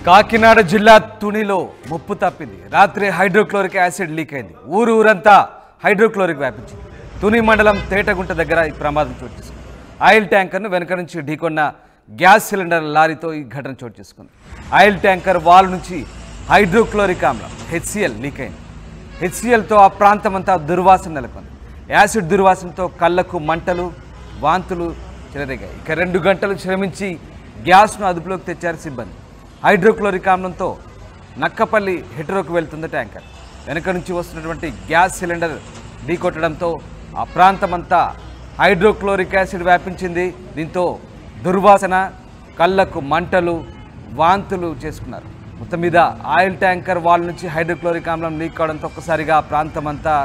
కాకినాడ జిల్లా తునిలో ముప్పు తప్పింది రాత్రి హైడ్రోక్లోరిక్ యాసిడ్ లీక్ అయింది ఊరు ఊరంతా హైడ్రోక్లోరిక్ వ్యాపించింది తుని మండలం తేటగుంట దగ్గర ఈ ప్రమాదం చోటు చేసుకుంది ఆయిల్ ట్యాంకర్ను వెనక నుంచి ఢీకొన్న గ్యాస్ సిలిండర్ లారీతో ఈ ఘటన చోటు చేసుకుంది ఆయిల్ ట్యాంకర్ వాల్ నుంచి హైడ్రోక్లోరిక్ ఆమ్లం హెచ్సిఎల్ లీక్ అయింది హెచ్సిఎల్తో ఆ ప్రాంతమంతా దుర్వాసన నెలకొంది యాసిడ్ దుర్వాసనతో కళ్ళకు మంటలు వాంతులు చెలరేగాయి ఇక రెండు గంటలు శ్రమించి గ్యాస్ను అదుపులోకి తెచ్చారు సిబ్బంది హైడ్రోక్లోరిక్ ఆమ్లంతో నక్కపల్లి హెటరోకు వెళ్తుంది ట్యాంకర్ వెనక నుంచి వస్తున్నటువంటి గ్యాస్ సిలిండర్ ఢీకొట్టడంతో ఆ ప్రాంతమంతా హైడ్రోక్లోరిక్ యాసిడ్ వ్యాపించింది దీంతో దుర్వాసన కళ్ళకు మంటలు వాంతులు చేసుకున్నారు మొత్తం మీద ఆయిల్ ట్యాంకర్ వాల్ నుంచి హైడ్రోక్లోరిక్ ఆమ్లం లీక్ కావడంతో ఒక్కసారిగా ఆ ప్రాంతమంతా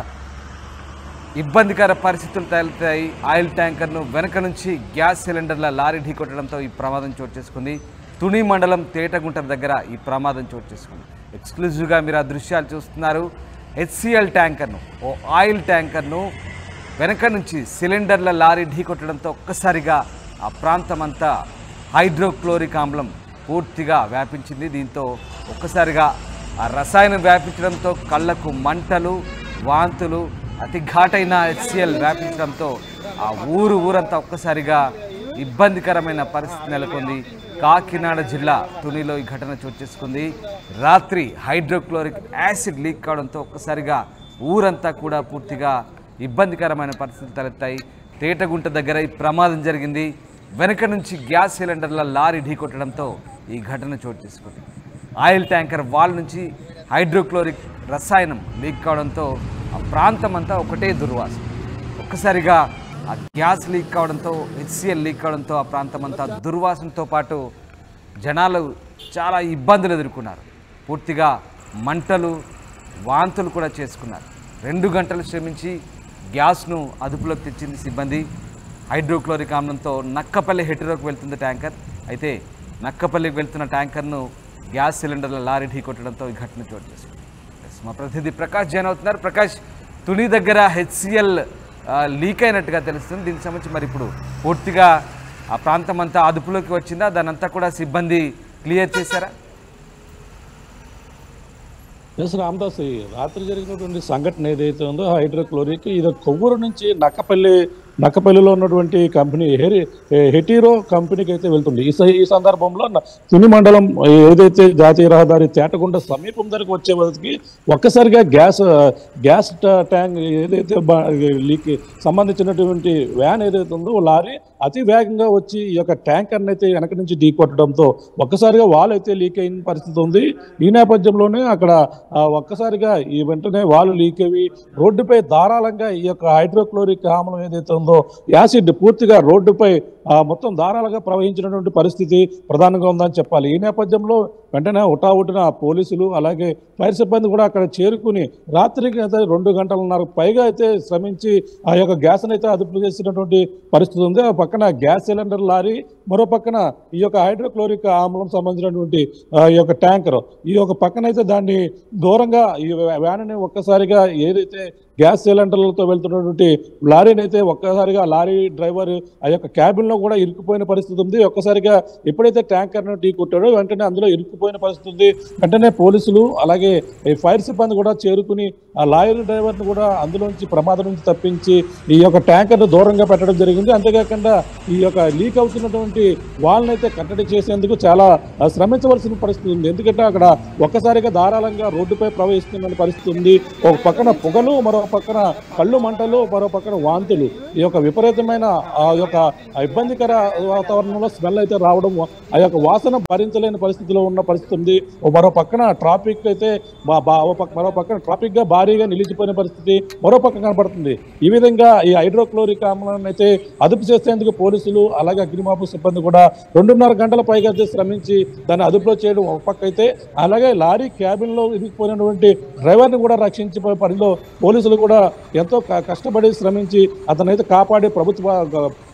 ఇబ్బందికర పరిస్థితులు తలెత్తాయి ఆయిల్ ట్యాంకర్ను వెనక నుంచి గ్యాస్ సిలిండర్ల లారీ ఢీకొట్టడంతో ఈ ప్రమాదం చోటు చేసుకుంది తుని మండలం తేటగుంట దగ్గర ఈ ప్రమాదం చోటు చేసుకుంది ఎక్స్క్లూజివ్గా మీరు ఆ దృశ్యాలు చూస్తున్నారు హెచ్సిఎల్ ట్యాంకర్ను ఓ ఆయిల్ ట్యాంకర్ను వెనక నుంచి సిలిండర్ల లారీ ఢీకొట్టడంతో ఒక్కసారిగా ఆ ప్రాంతమంతా హైడ్రోక్లోరిక్ ఆమ్లం పూర్తిగా వ్యాపించింది దీంతో ఒక్కసారిగా ఆ రసాయనం వ్యాపించడంతో కళ్ళకు మంటలు వాంతులు అతి ఘాటైన హెచ్సిఎల్ వ్యాపించడంతో ఆ ఊరు ఊరంతా ఒక్కసారిగా ఇబ్బందికరమైన పరిస్థితి నెలకొంది కాకినాడ జిల్లా తునిలో ఈ ఘటన చోటు చేసుకుంది రాత్రి హైడ్రోక్లోరిక్ యాసిడ్ లీక్ కావడంతో ఒక్కసారిగా ఊరంతా కూడా పూర్తిగా ఇబ్బందికరమైన పరిస్థితులు తలెత్తాయి తేటగుంట దగ్గర ఈ ప్రమాదం జరిగింది వెనక నుంచి గ్యాస్ సిలిండర్ల లారీ ఢీకొట్టడంతో ఈ ఘటన చోటు చేసుకుంది ఆయిల్ ట్యాంకర్ వాల్ నుంచి హైడ్రోక్లోరిక్ రసాయనం లీక్ కావడంతో ఆ ప్రాంతం అంతా ఒకటే దుర్వాసన ఒక్కసారిగా ఆ గ్యాస్ లీక్ కావడంతో హెచ్సిఎల్ లీక్ కావడంతో ఆ ప్రాంతం అంతా దుర్వాసనతో పాటు జనాలు చాలా ఇబ్బందులు ఎదుర్కొన్నారు పూర్తిగా మంటలు వాంతులు కూడా చేసుకున్నారు రెండు గంటలు శ్రమించి గ్యాస్ను అదుపులోకి తెచ్చింది సిబ్బంది హైడ్రోక్లోరిక్ ఆమ్లంతో నక్కపల్లి హెటరోకి వెళ్తుంది ట్యాంకర్ అయితే నక్కపల్లికి వెళ్తున్న ట్యాంకర్ను గ్యాస్ సిలిండర్ల లారీ ఢీకొట్టడంతో ఈ ఘటన చోటు చేసుకుంది ఎస్, మా ప్రతినిధి ప్రకాష్ జైన్ అవుతున్నారు ప్రకాష్ తుని దగ్గర హెచ్సిఎల్ లీక్ అయినట్టుగా తెలుస్తుంది దీనికి సంబంధించి మరి ఇప్పుడు పూర్తిగా ఆ ప్రాంతం అంతా అదుపులోకి వచ్చిందా దాని అంతా కూడా సిబ్బంది క్లియర్ చేశారా ఎస్ రామదాస్ ఈ రాత్రి జరిగినటువంటి సంఘటన ఏదైతే ఉందో హైడ్రోక్లోరిక్ ఇది కొవ్వూరు నుంచి నక్కపల్లి నక్కపల్లిలో ఉన్నటువంటి కంపెనీ హెరి హెటీరో కంపెనీకి అయితే వెళ్తుంది ఈ స- ఈ సందర్భంలో న- తుని మండలం ఏదైతే జాతీయ రహదారి తేటగుండ సమీపం దగ్గరకు వచ్చే వరకు ఒక్కసారిగా గ్యాస్ గ్యాస్ ట- ట్యాంక్ ఏదైతే బా- లీక్ సంబంధించినటువంటి వ్యాన్ ఏదైతే ఉందో ఓ లారీ అతి వేగంగా వచ్చి ఈ యొక్క ట్యాంకర్ని అయితే వెనక నుంచి ఢీ కొట్టడంతో ఒక్కసారిగా వాల్ అయితే లీక్ అయిన పరిస్థితి ఉంది ఈ నేపథ్యంలోనే అక్కడ ఆ, ఒక్కసారిగా ఈ వెంటనే వాల్ లీక్ అయ్యి రోడ్డుపై ధారాళంగా ఈ యొక్క హైడ్రోక్లోరిక్ ఆమ్లం ఏదైతే ఉందో యాసిడ్ పూర్తిగా రోడ్డుపై ఆ, మొత్తం ధారాళంగా ప్రవహించినటువంటి పరిస్థితి ప్రధానంగా ఉందని చెప్పాలి ఈ నేపథ్యంలో వెంటనే ఉటావుటిన పోలీసులు అలాగే ఫైర్ సిబ్బంది కూడా అక్కడ చేరుకుని రాత్రికి అయితే రెండు గంటలన్నర పైగా అయితే శ్రమించి ఆ యొక్క గ్యాస్ని అయితే అదుపు చేసినటువంటి పరిస్థితి ఉంది ఆ పక్కన గ్యాస్ సిలిండర్ లారీ మరో పక్కన ఈ యొక్క హైడ్రోక్లోరిక్ ఆమ్లం సంబంధించినటువంటి ఆ, ఈ యొక్క ట్యాంకర్ ఈ యొక్క పక్కన అయితే దాన్ని దూరంగా ఈ వ్యాన్ని ఒక్కసారిగా ఏదైతే గ్యాస్ సిలిండర్లతో వెళ్తున్నటువంటి లారీని అయితే ఒక్కసారిగా లారీ డ్రైవర్ ఆ యొక్క క్యాబిన్ లో కూడా ఇరుక్కుపోయిన పరిస్థితి ఉంది ఒక్కసారిగా ఎప్పుడైతే ట్యాంకర్ ను ఢీ కొట్టాడో వెంటనే అందులో ఇరుక్కుపోయిన పరిస్థితి ఉంది వెంటనే పోలీసులు అలాగే ఈ ఫైర్ సిబ్బంది కూడా చేరుకుని ఆ లారీ డ్రైవర్ ను కూడా అందులోంచి ప్రమాదం నుంచి తప్పించి ఈ యొక్క ట్యాంకర్ ను దూరంగా పెట్టడం జరిగింది అంతేకాకుండా ఈ యొక్క లీక్ అవుతున్నటువంటి వాళ్ళని అయితే కట్టడి చేసేందుకు చాలా ఆ, శ్రమించవలసిన పరిస్థితి ఉంది ఎందుకంటే అక్కడ ఒక్కసారిగా ధారాళంగా రోడ్డుపై ప్రవహిస్తున్న పరిస్థితి ఉంది ఒక పక్కన పొగలు మరో పక్కన కళ్ళు మంటలు మరో పక్కన వాంతులు ఈ యొక్క విపరీతమైన ఆ యొక్క ఇబ్బందికర వాతావరణంలో స్మెల్ అయితే రావడం ఆ యొక్క వాసన భరించలేని పరిస్థితిలో ఉన్న పరిస్థితి ఉంది ఓ మరో పక్కన ట్రాఫిక్ అయితే బా- బా- ఓ పక్క- మరో పక్కన ట్రాఫిక్ గా భారీగా నిలిచిపోయిన పరిస్థితి మరో పక్క కనబడుతుంది ఈ విధంగా ఈ హైడ్రోక్లోరిక్ ఆమ్లాన్ని అయితే అదుపు చేసేందుకు పోలీసులు అలాగే అగ్నిమాపు సిబ్బంది కూడా రెండున్నర గంటల పైగా అయితే శ్రమించి దాన్ని అదుపులో చేయడం ఒక పక్క అయితే అలాగే లారీ క్యాబిన్ లో ఇరుక్కుపోయినటువంటి డ్రైవర్ ని కూడా రక్షించే పనిలో పోలీసులు కూడా ఎంతో క- కష్టపడి శ్రమించి అతనైతే కాపాడి ప్రభుత్వ గ-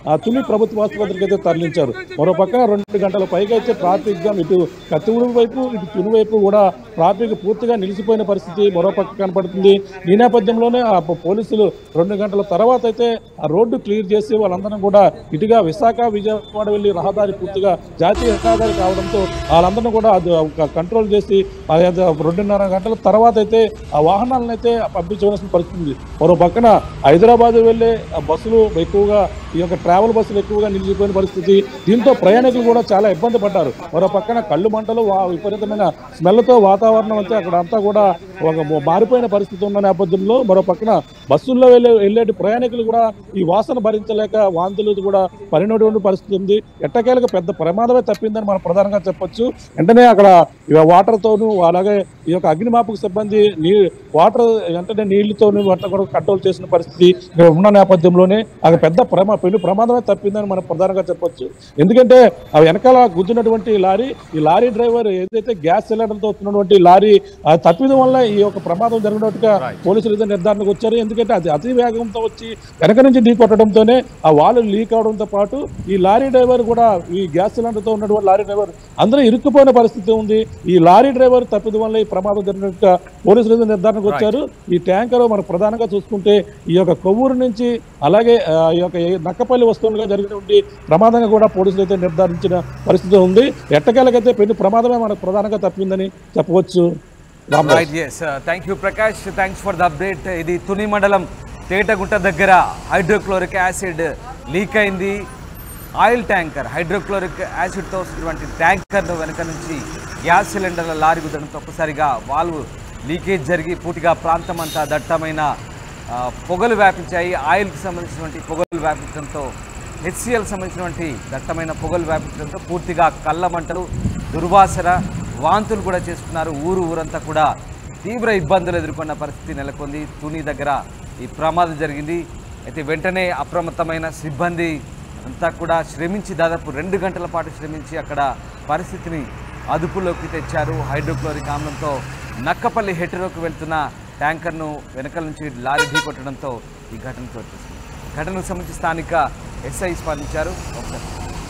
ఆ తుని ప్రభుత్వ ఆసుపత్రికి అయితే తరలించారు మరో పక్కన రెండు గంటల పైగా అయితే ట్రాఫిక్ జామ్ ఇటు కత్తిగూడెం వైపు ఇటు తుని వైపు కూడా ట్రాఫిక్ పూర్తిగా నిలిచిపోయిన పరిస్థితి మరో పక్క కనపడుతుంది ఈ నేపథ్యంలోనే ఆ పో- పోలీసులు రెండు గంటల తర్వాత అయితే ఆ రోడ్డు క్లియర్ చేసి వాళ్ళందరం కూడా ఇటుగా విశాఖ విజయవాడ వెళ్ళి రహదారి పూర్తిగా జాతీయ రహదారి కావడంతో వాళ్ళందరినీ కూడా అది ఒక కంట్రోల్ చేసి ఆ యొక్క రెండున్నర గంటల తర్వాత అయితే ఆ వాహనాలను అయితే పంపించవలసిన పరిస్థితి ఉంది మరో పక్కన హైదరాబాద్ వెళ్ళే ఆ బస్సులు ఎక్కువగా ఈ యొక్క ట్రావెల్ బస్సులు ఎక్కువగా నిలిచిపోయిన పరిస్థితి దీంతో ప్రయాణికులు కూడా చాలా ఇబ్బంది పడ్డారు మరో పక్కన కళ్ళు మంటలు వా- విపరీతమైన స్మెల్తో వాతావరణం అయితే అక్కడ అంతా కూడా ఒక మొ- మారిపోయిన పరిస్థితి ఉన్న నేపథ్యంలో మరో పక్కన బస్సుల్లో వెళ్ళే వెళ్ళేటి ప్రయాణికులు కూడా ఈ వాసన భరించలేక వాంతులు కూడా పడినటువంటి పరిస్థితి ఉంది ఎట్టకేలకు పెద్ద ప్రమాదమే తప్పిందని మనం ప్రధానంగా చెప్పొచ్చు వెంటనే అక్కడ ఇక వాటర్తోనూ అలాగే ఈ యొక్క అగ్నిమాపక సిబ్బంది నీ వాటర్ వెంటనే నీళ్లతోనూ వంట కూడా కంట్రోల్ చేసిన పరిస్థితి ఇక్కడ ఉన్న నేపథ్యంలోనే అక్కడ పెద్ద ప్రమా పెను ప్రమాదమే తప్పిందని మనం ప్రధానంగా చెప్పొచ్చు ఎందుకంటే ఆ వెనకాల గుద్దినటువంటి లారీ ఈ లారీ డ్రైవర్ ఏదైతే గ్యాస్ సిలిండర్తో వస్తున్నటువంటి లారీ ఆ తప్పిదం వల్ల ఈ యొక్క ప్రమాదం జరిగినట్టుగా పోలీసులు అయితే నిర్ధారణకు వచ్చారు ఎందుకంటే అది అతి వేగంతో వచ్చి వెనక నుంచి ఢీ కొట్టడంతోనే ఆ వాల్ లీక్ అవడంతో పాటు ఈ లారీ డ్రైవర్ కూడా ఈ గ్యాస్ సిలిండర్తో ఉన్నటువంటి లారీ డ్రైవర్ అందరూ ఇరుక్కుపోయిన పరిస్థితి ఉంది ఈ లారీ డ్రైవర్ తప్పిదం వల్ల ఈ ప్రమాదం జరిగినట్టుగా పోలీసులు అయితే నిర్ధారణకు వచ్చారు ఈ ట్యాంకర్ మనకు ప్రధానంగా చూసుకుంటే ఈ యొక్క కొవ్వూరు నుంచి అలాగే ఆ, ఈ యొక్క ఏ- నక్కపల్లి వస్తువులుగా జరిగినటువంటి ప్రమాదంగా కూడా పోలీసులు అయితే నిర్ధారించిన పరిస్థితి ఉంది ఎట్టకేలకైతే పెను ప్రమాదమే మనకు ప్రధానంగా తప్పిందని చెప్పవచ్చు Ramaraj. Right yes thank you Prakash thanks for the update ఇది తుని మండలం తేటగుంట దగ్గర హైడ్రోక్లోరిక్ యాసిడ్ లీక్ అయింది ఆయిల్ ట్యాంకర్ హైడ్రోక్లోరిక్ యాసిడ్తో వస్తున్నటువంటి ట్యాంకర్ను వెనక నుంచి గ్యాస్ సిలిండర్ల లారీ గుద్దడంతో ఒక్కసారిగా వాల్వ్ లీకేజ్ జరిగి పూర్తిగా ప్రాంతం అంతా దట్టమైన ఆ, పొగలు వ్యాపించాయి ఆయిల్కి సంబంధించినటువంటి పొగలు వ్యాపించడంతో హెచ్సిఎల్ సంబంధించినటువంటి దట్టమైన పొగలు వ్యాపించడంతో పూర్తిగా కళ్ళ మంటలు దుర్వాసన వాంతులు కూడా చేసుకున్నారు ఊరు ఊరంతా కూడా తీవ్ర ఇబ్బందులు ఎదుర్కొన్న పరిస్థితి నెలకొంది తుని దగ్గర ఈ ప్రమాదం జరిగింది అయితే వెంటనే అప్రమత్తమైన సిబ్బంది అంతా కూడా శ్రమించి దాదాపు రెండు గంటల పాటు శ్రమించి అక్కడ పరిస్థితిని అదుపులోకి తెచ్చారు హైడ్రోక్లోరిక్ ఆమ్లంతో నక్కపల్లి హెటరోకి వెళ్తున్న ట్యాంకర్ను వెనకాల నుంచి లారీ ఢీకొట్టడంతో ఈ ఘటన చోటు చేసుకుంది ఘటనకు సంబంధించి స్థానిక ఎస్ఐ స్పందించారు ఒకసారి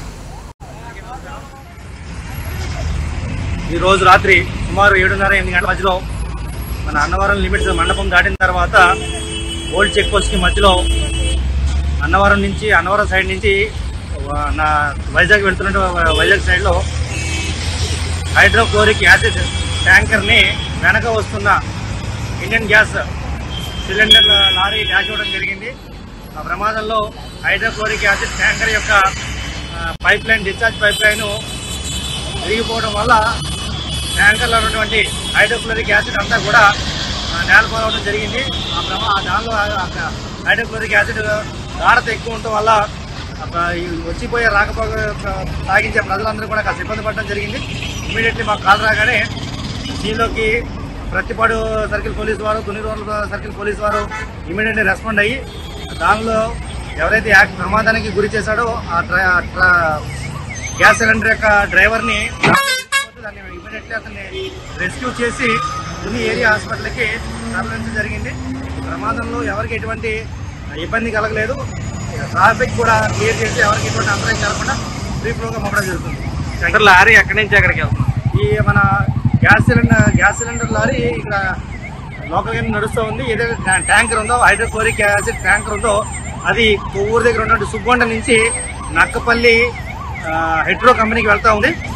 ఈ రోజు రాత్రి సుమారు ఏడున్నర ఎనిమిది గంటల మధ్యలో మన అన్నవరం లిమిట్స్ మండపం దాటిన తర్వాత ఓల్డ్ చెక్ పోస్ట్కి మధ్యలో అన్నవరం నుంచి అన్నవరం సైడ్ నుంచి వా- నా వైజాగ్ వెళ్తున్నట్టు వైజాగ్ సైడ్లో హైడ్రోక్లోరిక్ యాసిడ్ ట్యాంకర్ని వెనక వస్తున్న Indian gas cylinder lorry dash అవ్వడం జరిగింది ఆ ప్రమాదంలో హైడ్రోక్లోరిక్ యాసిడ్ ట్యాంకర్ యొక్క pipeline discharge pipeline విరిగిపోవడం వల్ల ట్యాంకర్లో ఉన్నటువంటి హైడ్రోక్లోరిక్ యాసిడ్ అంతా కూడా ఆ, నేలపాలవడం జరిగింది ఆ ప్రమా ఆ దానిలో ఆ హైడ్రోక్లోరిక్ యాసిడ్ గాఢత ఎక్కువ ఉండటం వల్ల ఆ ప్ర- ఈ వచ్చిపోయే రాకపోక ప్ర- సాగించే ప్రజలందరూ కూడా కాస్త ఇబ్బంది పడడం జరిగింది ఇమీడియట్లీ మాకు కాల్ రాగానే దీనిలోకి ప్రతిపాడు సర్కిల్ పోలీస్ వారు తునిరోడ్ల సర్కిల్ పోలీస్ వారు ఇమీడియట్లీ రెస్పాండ్ అయ్యి దానిలో ఎవరైతే యాక్ ప్రమాదానికి గురి చేశాడో ఆ ట్ర- ఆ ట్ర- గ్యాస్ సిలిండర్ యొక్క డ్రైవర్ని దాన్ని ఇమీడియట్లీ అతన్ని రెస్క్యూ చేసి తుని ఏరియా హాస్పిటల్కి తరలించడం జరిగింది ఈ ప్రమాదంలో ఎవరికి ఎటువంటి ఇబ్బంది కలగలేదు ట్రాఫిక్ కూడా క్లియర్ చేసి ఎవరికి ఎటువంటి అంతరం కలగకుండా ఫ్రీ ఫ్లోగా పంపడం జరుగుతుంది లారీ ఎక్కడి నుంచి ఎక్కడికి వెళ్తుంది ఈ మన gas cylinder gas cylinder lorry ఇక్కడ లోకల్గా నడుస్తూ ఉంది ఏదైతే ట్యా- ట్యాంకర్ ఉందో హైడ్రోక్లోరిక్ యాసిడ్ ట్యాంకర్ ఉందో అది ఊరు దగ్గర ఉన్నటువంటి సుబ్బొండ నుంచి నక్కపల్లి ఆ, హెట్రో కంపెనీకి వెళ్తా ఉంది